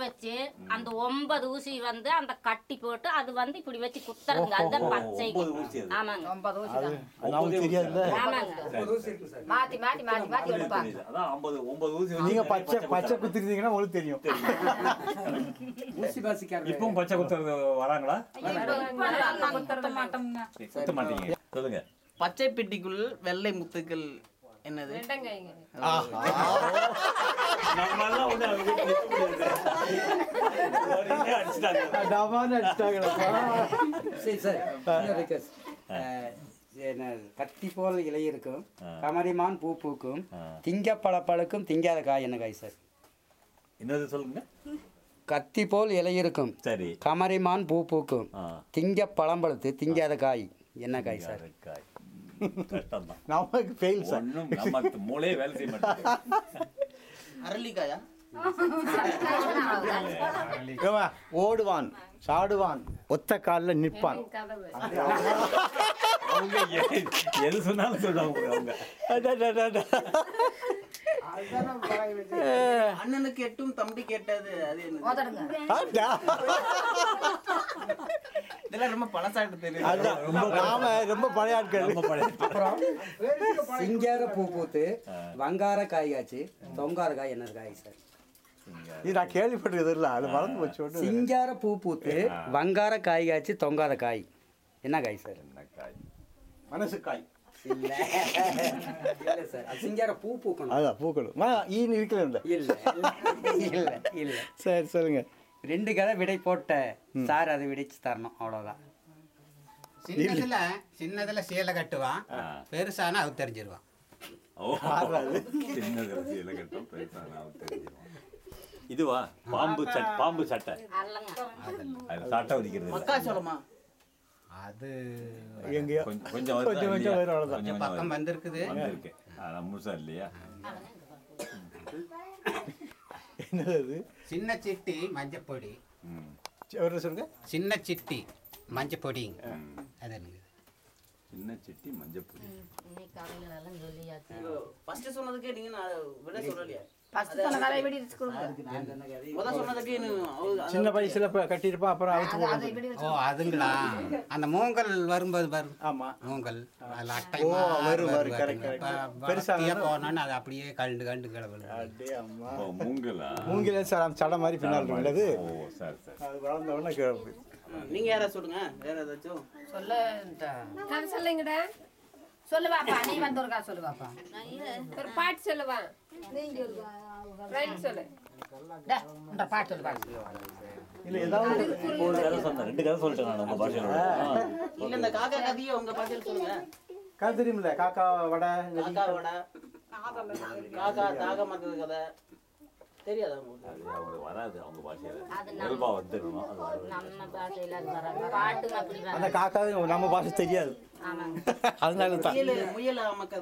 வச்சு அந்த ஒன்பது ஊசி வந்து அந்த கட்டி போட்டு அது வந்து இப்படி வச்சு குத்துறதுங்க அதுதான் பச்சை ஒன்பது ஊசி அது. ஆமாங்க ஒன்பது ஊசி தான் நமக்கு தெரியாதுல்ல ஆமாங்க மாத்தி மாத்தி மாத்தி மாத்தி புரியுது, எடுப்பாங்க புரியுது. அதான் ஐம்பது ஒன்பது ஊசி வச்சு நீங்க பச்சை பச்சை குத்திருந்தீங்கன்னா உங்களுக்கு தெரியும் ஊசி பாசிக்காரங்க இப்பவும் பச்சை குத்துறது வராங்களா குத்த மாட்டோம்ங்க குத்த மாட்டீங்க சொல்லுங்க பச்சை பெட்டிக்குள் வெள்ளை முத்துக்கள் என்னது நம்ம எல்லாம் வந்து அவங்க வீட்டுல நிக்க முடியாது. உடனே அடிச்சிட்டாங்க. டமான்னு அடிச்சிட்டாங்களப்பா. சரி சார் இன்னொரு request. அஹ், என்ன, கத்தி போல் இலை இருக்கும் கமரிமான் பூ பூக்கும் திங்க பழப்பழுக்கும் திங்காத காய் என்ன காய் சார் இன்னொரு சொல்லுங்க கத்தி போல் இலை இருக்கும் சரி கமரிமான் பூ பூக்கும் ஆ. திங்க பழம்பழுத்து திங்காத காய் என்ன காய் சார் காய் கஷ்டம் தான் நமக்கு ஃபெயில் சார் ஒண்ணும் நம்ம மூளையே வேலை செய்ய மாட்டேங்குது அரளிக்காயா ஏம்மா, ஓடுவான் சாடுவான் ஒத்த காலில் நிற்பான் அவங்க எது- எது சொன்னாலும் சொல்லுவாங்க அவங்க அடடடடா. அண்ணனுக்கு எட்டும் தம்பி கேட்டது அது என்னது மோதடுங்க அடா. இதெல்லாம் ரொம்ப பழசாட்டு தெரியும் அதான், நாம ரொம்ப பழைய ஆட்கள் ரொம்ப பழைய சிங்கார பூ பூத்து வங்கார காய் காய்ச்சி தொங்கார காய் என்ன காய் சார் இது நான் கேள்விப்பட்டிருக்கிறது இல்லை அது மறந்து போச்சு ஒண்ணு. சிங்கார பூ பூத்து வங்கார காய் காய்ச்சி தொங்காத காய் என்ன காய் சார் என்ன காய் மனசு காய் இல்ல இல்ல சார் அது சிங்கார பூ பூக்கணும் அதான் பூக்களும் மா ஈன்னு இருக்கல இல்லை இல்ல இல்ல இல்ல சரி சொல்லுங்க ரெண்டு கதை விடை போட்ட சார் அதை விடைச்சு தரணும் அவ்வளவுதான் சின்னதுல சின்னதுல சேலை கட்டுவான் ஆ. பெருசானா அது தெரிஞ்சிருவான் ஓ சின்ன ரசியில கட்டும் பெருசான அவன் தெரிஞ்சிருவான். இதுவா பாம்பு சட்டை பாம்பு சட்டை அல்லங்க அது சாட்டை ஒதிக்கிறது மக்காச்சோளமா அது எங்கேயோ கொஞ்சம் கொஞ்சம் வருதா கொஞ்சம் கொஞ்சம் இல்லையா? வரும் அவ்வளவுதான். கொஞ்சம் பக்கம் கொஞ்சம் வந்திருக்குது வந்திருக்கு ஆனா முழுசா இல்லையா என்னது அது சின்ன சிட்டி மஞ்சப்பொடி ம் சரி, ஒரு நிமிஷம் சொல்லுங்க சின்ன சிட்டி மஞ்சப்பொடி அது என்னது சின்ன சிட்டி மஞ்சப்பொடி இன்னைக்கு காலையில எல்லாம் சொல்லியாச்சு ஃபர்ஸ்ட் சொன்னதுக்கே நீங்க நான் விட சொல்லலையா ஃபர்ஸ்ட் சொன்ன கதை விடி வச்சு கொடுங்க முத சொன்னதுக்கு இன்னும் அவ- சின்ன வயசுல இப்ப கட்டியிருப்பா அப்புறம் அவுத்து அது- அதை போடுறது விடி ஓ அதுங்களா அந்த மூங்கல் வரும்போது வரும் ஆமா மூங்கல் அதுல அட்டை ஓ, மாதிரி வரும், வரும், வரும் correct, பாருங்க. correct. இப்ப பெருசா வளர்த்தியா வேணும். போனோன்னு அது அப்படியே கண்டு கண்டு கிளம்பு அடே அம்மா ஓ மூங்கலா மூங்கில சார் அந்த சடை மாதிரி பின்னால் உள்ளது ஓ சரி சரி அது வளர்ந்த உடனே கீழே போய் நீங்க யாரா சொல்லுங்க வேற ஏதாச்சும் சொல்ல கதை சொல்லுங்கடா சொல்லு பாப்பா நீ வந்து ஒரு கதை சொல்லு பாப்பா ஒரு பாட்டு சொல்லுவா ரைட் சொல்லு டே, இந்த பாட்டு சொல்லு பாட்டு இல்ல ஏதாவது ஒரு கதை சொன்னேன் ரெண்டு கதை சொல்லிட்டேன் நான் உங்க பாஷையில இல்ல இந்த காக்கா கதையை உங்க பாட்டியில் சொல்லுங்க கதை தெரியுமில்ல காக்கா வடை இந்த காக்காவோட காக்கா தாக மாத்தது கதை தெரியாதா உங்களுக்கு அது அவங்களுக்கு வராது அவங்க பாஷையில அது இயல்பா வந்துடணும் அது வராது. நம்ம பாஷையில அது வராது பாட்டுங்க அப்படி அந்த வராது காக்கா நம்ம பாஷை தெரியாது ஆமாங்க அதனால தான் முயல் முயல் அமக்க